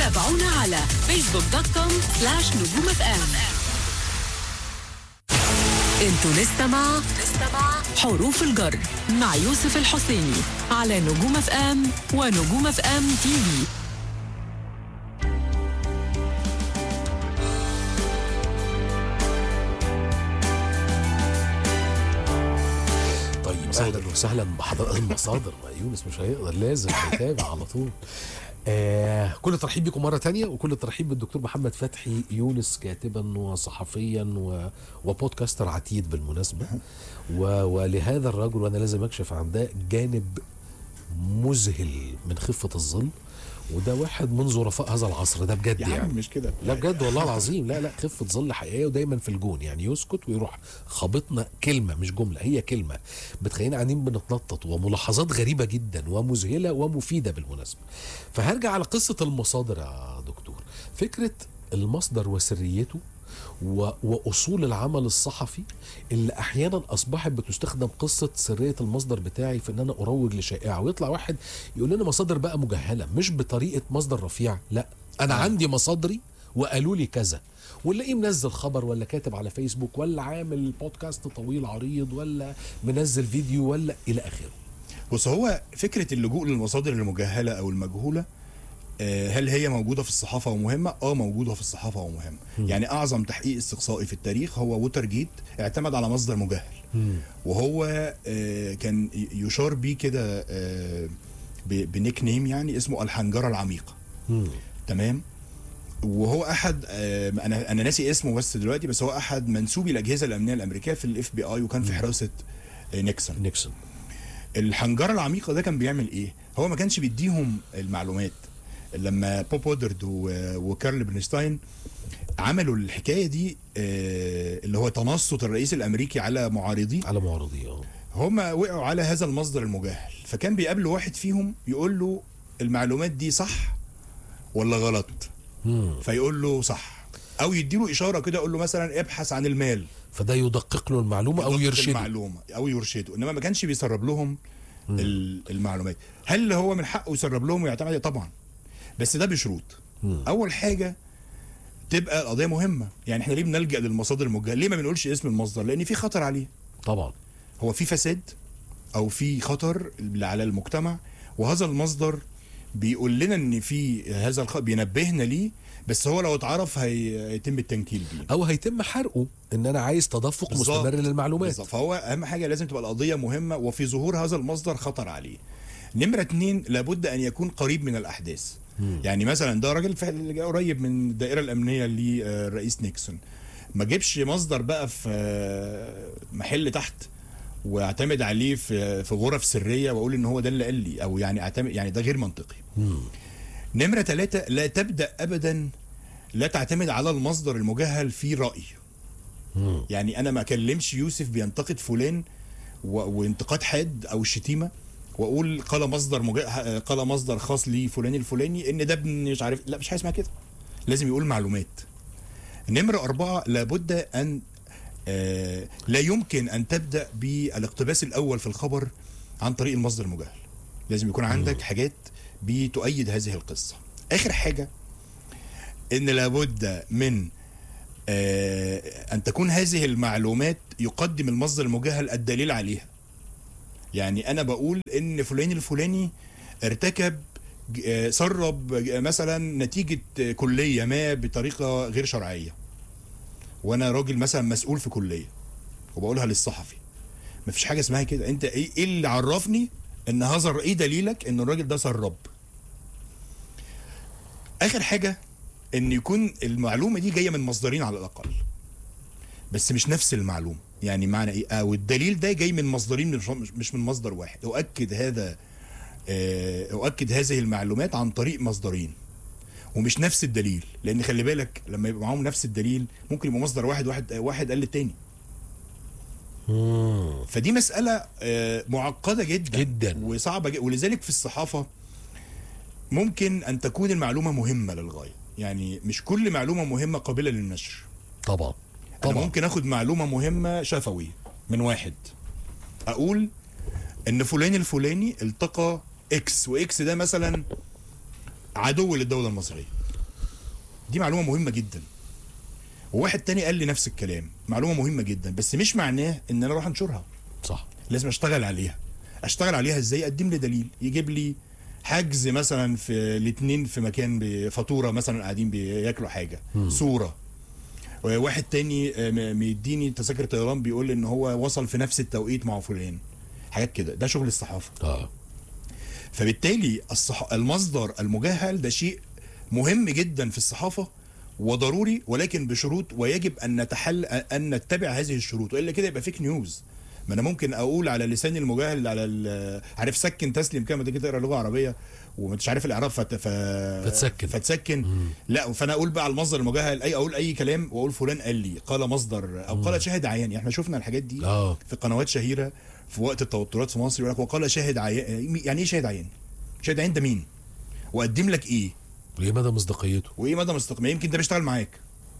تابعونا على فيسبوك دوت كوم سلاش نجوم اف ام انتوا لسه مع حروف الجر مع يوسف الحسيني على نجوم اف ام ونجوم اف ام تي في طيب اهلا وسهلا بحضرات المصادر ما يونس مش هيقدر لازم يتابع على طول آه كل الترحيب بكم مره تانية وكل الترحيب بالدكتور محمد فتحي يونس كاتبا وصحفيا و... وبودكاستر عتيد بالمناسبه و... ولهذا الرجل وانا لازم اكشف عن ده جانب مذهل من خفه الظل وده واحد من ظرفاء هذا العصر ده بجد يا عم يعني مش كده لا بجد والله العظيم لا لا خفة ظل حقيقية ودايما في الجون يعني يسكت ويروح خابطنا كلمة مش جملة هي كلمة بتخلينا قاعدين بنتنطط وملاحظات غريبة جدا ومذهلة ومفيدة بالمناسبة فهرجع على قصة المصادر يا دكتور فكرة المصدر وسريته و... واصول العمل الصحفي اللي احيانا اصبحت بتستخدم قصه سريه المصدر بتاعي في ان انا اروج لشائعه ويطلع واحد يقول لنا مصادر بقى مجهله مش بطريقه مصدر رفيع لا انا عندي مصادري وقالوا لي كذا ونلاقيه منزل خبر ولا كاتب على فيسبوك ولا عامل بودكاست طويل عريض ولا منزل فيديو ولا الى اخره بص هو فكره اللجوء للمصادر المجهله او المجهوله آه، هل هي موجوده في الصحافه ومهمه؟ اه موجوده في الصحافه ومهمه. يعني اعظم تحقيق استقصائي في التاريخ هو ووتر جيت اعتمد على مصدر مجهل. وهو آه، كان ي- يشار بيه كده آه، ب- بنيك نيم يعني اسمه الحنجره العميقه. تمام؟ وهو احد آه، انا انا ناسي اسمه بس دلوقتي بس هو احد منسوبي الاجهزه الامنيه الامريكيه في الاف بي اي وكان في حراسه آه، نيكسون. نيكسون الحنجره العميقه ده كان بيعمل ايه؟ هو ما كانش بيديهم المعلومات لما بوب وودرد و- وكارل برنستاين عملوا الحكايه دي آه، اللي هو تنصت الرئيس الامريكي على معارضيه على معارضيه اه هم وقعوا على هذا المصدر المجهل فكان بيقابله واحد فيهم يقول له المعلومات دي صح ولا غلط فيقول له صح او يديله اشاره كده يقول له مثلا ابحث عن المال فده يدقق له المعلومه او يدقق يرشده المعلومه او يرشده انما ما كانش بيسرب لهم ال- المعلومات هل هو من حقه يسرب لهم ويعتمد عليه؟ طبعا بس ده بشروط اول حاجه تبقى القضيه مهمه يعني احنا ليه بنلجا للمصادر الموجهه ليه ما بنقولش اسم المصدر لان في خطر عليه طبعا هو في فساد او في خطر على المجتمع وهذا المصدر بيقول لنا ان في هذا الخ... بينبهنا ليه بس هو لو اتعرف هي- هيتم التنكيل بيه او هيتم حرقه ان انا عايز تدفق بالظبط. مستمر للمعلومات بالظبط. فهو اهم حاجه لازم تبقى القضيه مهمه وفي ظهور هذا المصدر خطر عليه نمرة اتنين لابد ان يكون قريب من الاحداث يعني مثلا ده راجل فعلا جاي قريب من الدائره الامنيه للرئيس نيكسون ما جيبش مصدر بقى في آه، محل تحت واعتمد عليه في في غرف سريه واقول ان هو ده اللي قال لي او يعني اعتمد يعني ده غير منطقي نمرة ثلاثة لا تبدأ أبدا لا تعتمد على المصدر المجهل في رأي يعني أنا ما أكلمش يوسف بينتقد فلان و... وانتقاد حاد أو شتيمة وأقول قال مصدر مجا... قال مصدر خاص لي فلان الفلاني إن ده ابن مش عارف لا مش حاجة اسمها كده لازم يقول معلومات نمرة أربعة لابد أن آه لا يمكن أن تبدأ بالاقتباس الأول في الخبر عن طريق المصدر المجهل لازم يكون عندك حاجات بتؤيد هذه القصة آخر حاجة إن لابد من آه أن تكون هذه المعلومات يقدم المصدر المجهل الدليل عليها يعني أنا بقول إن فلان الفلاني ارتكب ج- آه، سرب ج- مثلا نتيجة آه، كلية ما بطريقة غير شرعية وأنا راجل مثلا مسؤول في كلية وبقولها للصحفي مفيش حاجة اسمها كده أنت إيه إيه اللي عرفني إن هذا الر- إيه دليلك إن الراجل ده سرب اخر حاجه ان يكون المعلومه دي جايه من مصدرين على الاقل بس مش نفس المعلومه يعني معنى ايه او الدليل ده جاي من مصدرين مش مش من مصدر واحد اؤكد هذا آه، اؤكد هذه المعلومات عن طريق مصدرين ومش نفس الدليل لان خلي بالك لما يبقى معاهم نفس الدليل ممكن يبقى مصدر واحد واحد واحد قال للتاني فدي مساله آه، معقده جدا جدا. وصعبه جدا ولذلك في الصحافه ممكن ان تكون المعلومه مهمه للغايه يعني مش كل معلومه مهمه قابله للنشر طبعا انا طبعا ممكن اخد معلومه مهمه شفوي من واحد اقول ان فلان الفلاني التقى اكس واكس ده مثلا عدو للدوله المصريه دي معلومه مهمه جدا وواحد تاني قال لي نفس الكلام معلومه مهمه جدا بس مش معناه ان انا اروح انشرها صح لازم اشتغل عليها اشتغل عليها ازاي اقدم لي دليل يجيب لي حجز مثلا في الاثنين في مكان بفاتوره مثلا قاعدين بياكلوا حاجه صوره واحد تاني آه، م- مديني تذاكر طيران بيقول لي ان هو وصل في نفس التوقيت مع فلان حاجات كده ده شغل الصحافه اه فبالتالي الصح... المصدر المجهل ده شيء مهم جدا في الصحافه وضروري ولكن بشروط ويجب ان نتحل ان نتبع هذه الشروط والا كده يبقى فيك نيوز ما انا ممكن اقول على لسان المجاهل على ال- عارف سكن تسلم كده ما تيجي تقرا لغه عربيه ومش عارف الاعراب فت... ف... فتسكن. فتسكن لا فانا اقول بقى على المصدر المجاهل اي اقول اي كلام واقول فلان قال لي قال مصدر او قال شاهد عيان يعني احنا شفنا الحاجات دي اه في قنوات شهيره في وقت التوترات في مصر يقول لك وقال شاهد عيان يعني ايه شاهد عيان؟ شاهد عيان ده مين؟ وقدم لك ايه؟ وايه مدى مصداقيته وايه مدى مستقبل يمكن ده بيشتغل معاك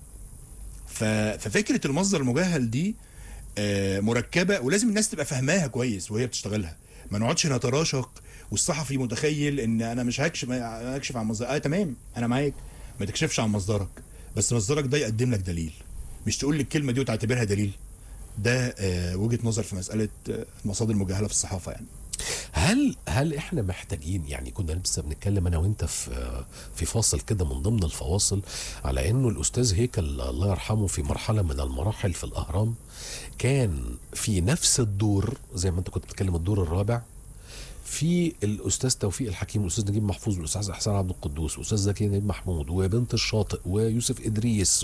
ف... ففكره المصدر المجهل دي آه، مركبه ولازم الناس تبقى فاهماها كويس وهي بتشتغلها ما نقعدش نتراشق والصحفي متخيل ان انا مش هكشف هكشف عن مصدر اه تمام انا معاك ما تكشفش عن مصدرك بس مصدرك ده يقدم لك دليل مش تقول لي الكلمه دي وتعتبرها دليل ده آه، وجهه نظر في مساله آه، المصادر المجهله في الصحافه يعني هل هل احنا محتاجين يعني كنا لسه بنتكلم انا وانت في في فاصل كده من ضمن الفواصل على انه الاستاذ هيكل الله يرحمه في مرحله من المراحل في الاهرام كان في نفس الدور زي ما انت كنت بتتكلم الدور الرابع في الاستاذ توفيق الحكيم والاستاذ نجيب محفوظ والاستاذ احسان عبد القدوس والاستاذ زكي نجيب محمود وبنت الشاطئ ويوسف ادريس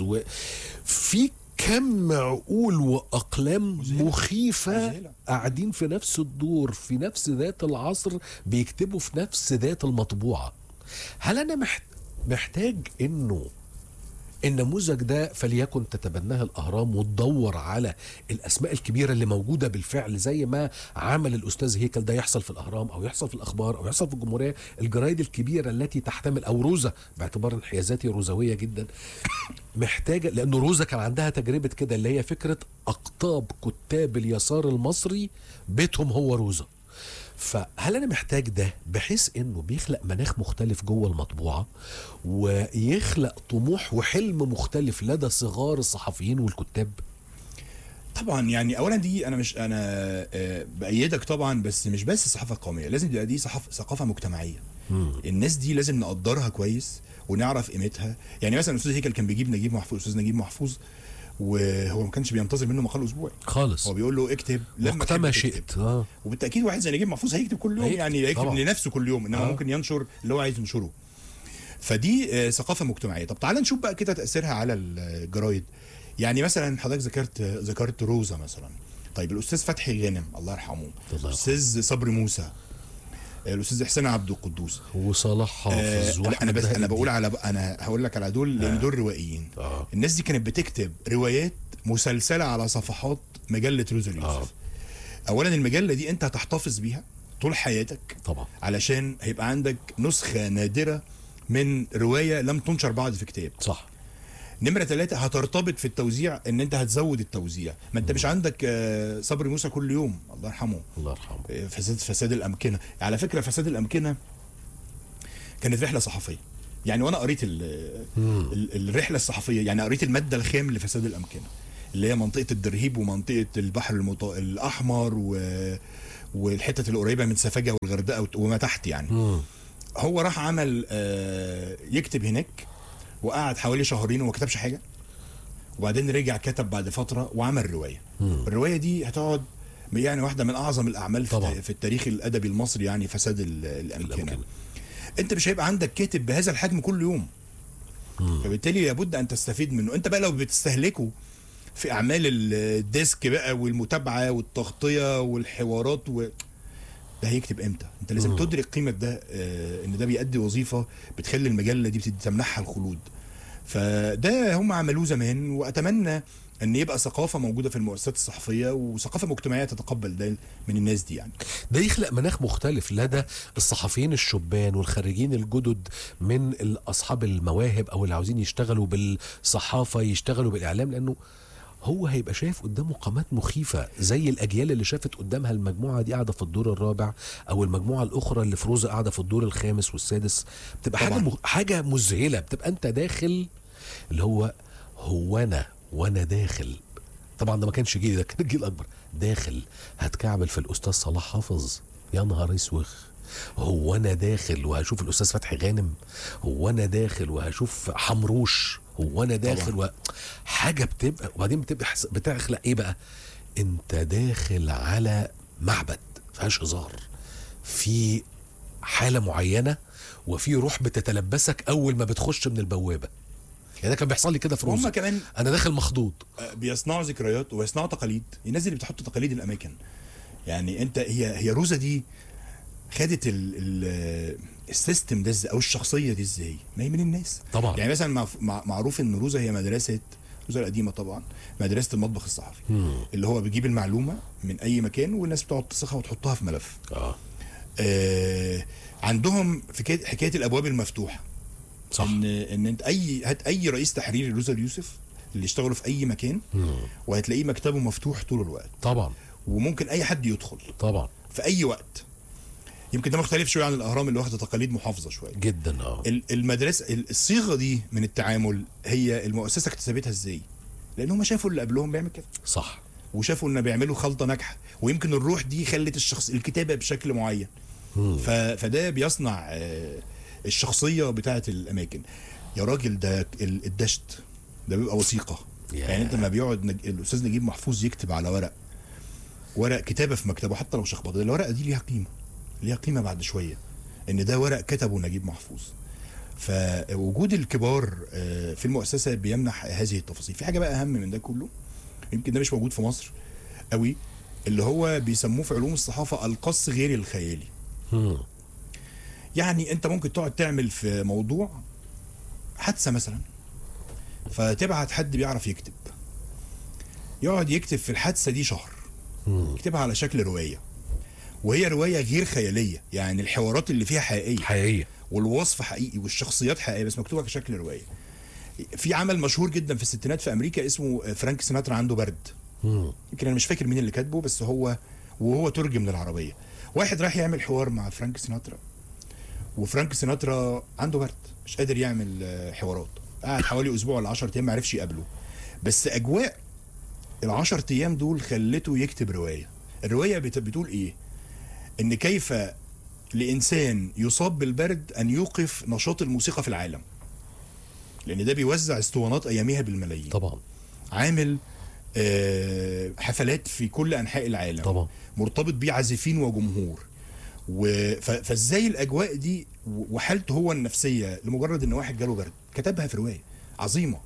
وفي كم عقول واقلام مخيفه مذهلة. قاعدين في نفس الدور في نفس ذات العصر بيكتبوا في نفس ذات المطبوعه هل انا محت... محتاج انه النموذج ده فليكن تتبناه الاهرام وتدور على الاسماء الكبيره اللي موجوده بالفعل زي ما عمل الاستاذ هيكل ده يحصل في الاهرام او يحصل في الاخبار او يحصل في الجمهوريه الجرايد الكبيره التي تحتمل او روزه باعتبار انحيازاتي روزويه جدا محتاجه لانه روزه كان عندها تجربه كده اللي هي فكره اقطاب كتاب اليسار المصري بيتهم هو روزه فهل انا محتاج ده بحيث انه بيخلق مناخ مختلف جوه المطبوعه ويخلق طموح وحلم مختلف لدى صغار الصحفيين والكتاب طبعا يعني اولا دي انا مش انا آه، بايدك طبعا بس مش بس الصحافه القوميه لازم تبقى دي صحف ثقافه مجتمعيه الناس دي لازم نقدرها كويس ونعرف قيمتها يعني مثلا الاستاذ هيكل كان بيجيب نجيب محفوظ الاستاذ نجيب محفوظ وهو ما كانش بينتظر منه مقال اسبوعي خالص هو بيقول له اكتب لما وقتما تحب تكتب. شئت اه وبالتاكيد واحد زي نجيب محفوظ هيكتب كل يوم هيكتب، يعني هيكتب طبعا. لنفسه كل يوم انما آه. ممكن ينشر اللي هو عايز ينشره فدي آه، ثقافه مجتمعيه طب تعال نشوف بقى كده تاثيرها على الجرايد يعني مثلا حضرتك ذكرت ذكرت روزا مثلا طيب الاستاذ فتحي غانم الله يرحمه يرحمه. الاستاذ صبري موسى آه، الاستاذ حسين عبد القدوس وصلاح حافظ آه لا، انا وأحمد بس انا بهاء بقول الدين. على انا هقول لك على دول لان دول روائيين آه. الناس دي كانت بتكتب روايات مسلسله على صفحات مجله روزا اليوسف آه. اولا المجله دي انت هتحتفظ بيها طول حياتك طبعا علشان هيبقى عندك نسخه نادره من روايه لم تنشر بعد في كتاب صح نمرة ثلاثة هترتبط في التوزيع ان انت هتزود التوزيع ما انت مش عندك آه، صبري موسى كل يوم الله يرحمه الله يرحمه آه، فساد فساد الامكنه على فكره فساد الامكنه كانت رحله صحفيه يعني وانا قريت ال ال الرحله الصحفيه يعني قريت الماده الخام لفساد الامكنه اللي هي منطقه الدرهيب ومنطقه البحر المط... الاحمر و... والحتت القريبه من سفاجه والغردقه وت- وما تحت يعني مم. هو راح عمل آه، يكتب هناك وقعد حوالي شهرين وما كتبش حاجه وبعدين رجع كتب بعد فتره وعمل روايه الروايه دي هتقعد يعني واحده من اعظم الاعمال طبعا. في, في التاريخ الادبي المصري يعني فساد ال- الامكنه الأمكنة. انت مش هيبقى عندك كاتب بهذا الحجم كل يوم فبالتالي لابد ان تستفيد منه انت بقى لو بتستهلكه في اعمال ال- الديسك بقى والمتابعه والتغطيه والحوارات و... ده هيكتب امتى انت لازم مم. تدرك قيمه ده آه ان ده بيأدي وظيفه بتخلي المجله دي بتمنحها الخلود فده هم عملوه زمان واتمنى ان يبقى ثقافه موجوده في المؤسسات الصحفيه وثقافه مجتمعيه تتقبل ده من الناس دي يعني ده يخلق مناخ مختلف لدى الصحفيين الشبان والخريجين الجدد من اصحاب المواهب او اللي عاوزين يشتغلوا بالصحافه يشتغلوا بالاعلام لانه هو هيبقى شايف قدامه قامات مخيفه زي الاجيال اللي شافت قدامها المجموعه دي قاعده في الدور الرابع او المجموعه الاخرى اللي في روزه قاعده في الدور الخامس والسادس بتبقى حاجه طبعاً. مخ... حاجه مذهله بتبقى انت داخل اللي هو هو انا وانا داخل طبعا ده ما كانش جيلي ده كان الجيل الاكبر داخل هتكعبل في الاستاذ صلاح حافظ يا نهار اسوخ هو انا داخل وهشوف الاستاذ فتحي غانم هو انا داخل وهشوف حمروش هو انا داخل و... حاجه بتبقى وبعدين بتبقى حس- بتخلق ايه بقى انت داخل على معبد فيهاش هزار في حاله معينه وفي روح بتتلبسك اول ما بتخش من البوابه يعني ده كان بيحصل لي كده في وهم روزا كمان انا داخل مخضوض آه، بيصنعوا ذكريات ويصنعوا تقاليد الناس اللي بتحط تقاليد الاماكن يعني انت هي هي روزا دي خدت ال ال السيستم ده ازاي او الشخصيه دي ازاي؟ ما هي من الناس طبعا. يعني مثلا مع- مع- معروف ان روزا هي مدرسه روزا القديمه طبعا مدرسه المطبخ الصحفي اللي هو بيجيب المعلومه من اي مكان والناس بتقعد تسخها وتحطها في ملف اه آه عندهم حكايه حكايه الابواب المفتوحه صح ان ان انت اي هات اي رئيس تحرير روزا اليوسف اللي اشتغلوا في اي مكان وهتلاقيه مكتبه مفتوح طول الوقت طبعا وممكن اي حد يدخل طبعا في اي وقت يمكن ده مختلف شويه عن الاهرام اللي واخده تقاليد محافظه شويه جدا اه ال- المدرسه ال- الصيغه دي من التعامل هي المؤسسه اكتسبتها ازاي لان هم شافوا اللي قبلهم بيعمل كده صح وشافوا ان بيعملوا خلطه ناجحه ويمكن الروح دي خلت الشخص الكتابه بشكل معين ف... فده بيصنع آه، الشخصيه بتاعه الاماكن يا راجل ده ال- الدشت ده بيبقى وثيقه يا. يعني انت لما بيقعد نج... الاستاذ نجيب محفوظ يكتب على ورق ورق كتابه في مكتبه حتى لو شخبطه الورقه دي ليها قيمه ليها قيمه بعد شويه ان ده ورق كتبه نجيب محفوظ فوجود الكبار آه، في المؤسسه بيمنح هذه التفاصيل في حاجه بقى اهم من ده كله يمكن ده مش موجود في مصر قوي اللي هو بيسموه في علوم الصحافه القص غير الخيالي مم. يعني انت ممكن تقعد تعمل في موضوع حادثه مثلا فتبعت حد بيعرف يكتب يقعد يكتب في الحادثه دي شهر يكتبها على شكل روايه وهي روايه غير خياليه يعني الحوارات اللي فيها حقيقيه حقيقيه والوصف حقيقي والشخصيات حقيقيه بس مكتوبه كشكل روايه في عمل مشهور جدا في الستينات في امريكا اسمه فرانك سيناترا عنده برد مم. يمكن انا مش فاكر مين اللي كاتبه بس هو وهو ترجم من العربيه واحد راح يعمل حوار مع فرانك سيناترا وفرانك سيناترا عنده برد مش قادر يعمل آه، حوارات قعد حوالي اسبوع ولا 10 ايام ما عرفش يقابله بس اجواء ال 10 ايام دول خلته يكتب روايه الروايه بت- بتقول ايه ان كيف لانسان يصاب بالبرد ان يوقف نشاط الموسيقى في العالم لان ده بيوزع اسطوانات اياميها بالملايين طبعا عامل آه، حفلات في كل انحاء العالم طبعا. مرتبط بيه عازفين وجمهور و- ف- فازاي الاجواء دي و- وحالته هو النفسيه لمجرد ان واحد جاله برد كتبها في روايه عظيمه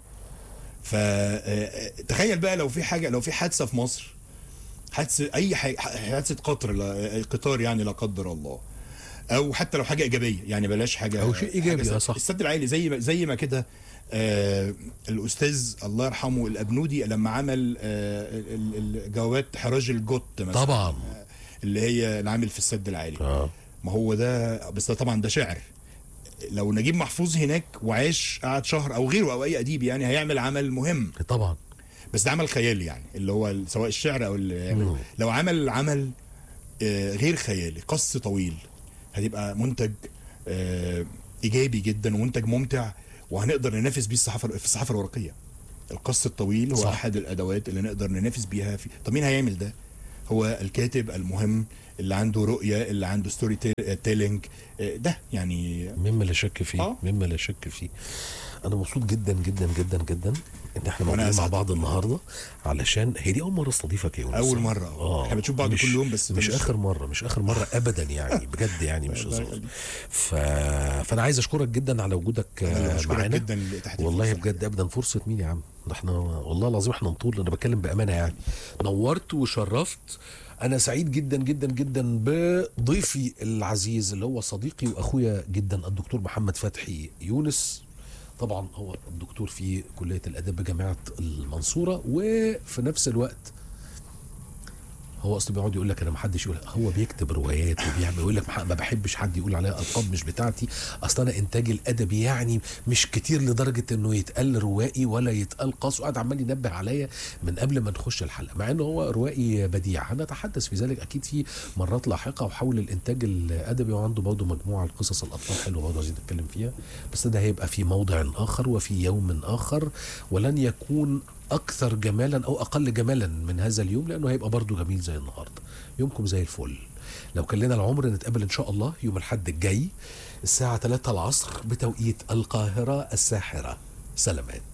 فتخيل بقى لو في حاجه لو في حادثه في مصر حادثه اي حاجه حادثه قطر لا- قطار يعني لا قدر الله او حتى لو حاجه ايجابيه يعني بلاش حاجه أو شيء إيجابي، حاجة آه، س- صح. السد العالي زي ما زي ما كده آه الاستاذ الله يرحمه الابنودي لما عمل آه ال- ال- الجوابات حراج الجوت مثلا طبعا اللي هي العامل في السد العالي اه ما هو ده بس ده طبعا ده شعر لو نجيب محفوظ هناك وعاش قعد شهر او غيره او اي اديب يعني هيعمل عمل مهم طبعا بس ده عمل خيالي يعني اللي هو ال- سواء الشعر او اللي يعمل لو عمل عمل آه، غير خيالي قص طويل هتبقى منتج آه، ايجابي جدا ومنتج ممتع وهنقدر ننافس بيه الصحافه في الصحافه الورقيه القص الطويل هو صح. صح. احد الادوات اللي نقدر ننافس بيها في طب مين هيعمل ده هو الكاتب المهم اللي عنده رؤيه اللي عنده ستوري تيلينج ده يعني مما لا شك فيه آه. مما لا شك فيه انا مبسوط جدا جدا جدا جدا ان احنا وأنا موجودين مع أسعد. بعض النهارده علشان هي دي اول مره استضيفك يا يونس أول مرة. إحنا بنشوف بعض مش- كل يوم بس ده مش مش- اخر مره مش اخر مره ابدا يعني بجد يعني مش الله هزار يخليك. ف... فانا عايز اشكرك جدا على وجودك أنا اللي آه، بشكرك معانا جدا لإتاحة والله الفرصة. بجد ابدا فرصه مين يا عم ده احنا والله العظيم احنا نطول انا بتكلم بامانه يعني نورت وشرفت انا سعيد جدا جدا جدا بضيفي العزيز اللي هو صديقي واخويا جدا الدكتور محمد فتحي يونس طبعا هو الدكتور في كليه الاداب بجامعه المنصوره وفي نفس الوقت هو اصلا بيقعد يقول لك انا ما حدش يقول هو بيكتب روايات وبيعمل يقول لك ما ما بحبش حد يقول عليها القاب مش بتاعتي اصل انا انتاجي الادبي يعني مش كتير لدرجه انه يتقال روائي ولا يتقال قاص وقعد عمال ينبه عليا من قبل ما نخش الحلقه مع انه هو روائي بديع هنتحدث في ذلك اكيد في مرات لاحقه وحول الانتاج الادبي وعنده برضه مجموعه القصص الاطفال حلوه برضه عايزين نتكلم فيها بس ده هيبقى في موضع اخر وفي يوم اخر ولن يكون اكثر جمالا او اقل جمالا من هذا اليوم لانه هيبقى برضه جميل زي النهارده يومكم زي الفل لو كان لنا العمر نتقابل ان شاء الله يوم الاحد الجاي الساعه 3 العصر بتوقيت القاهره الساحره سلامات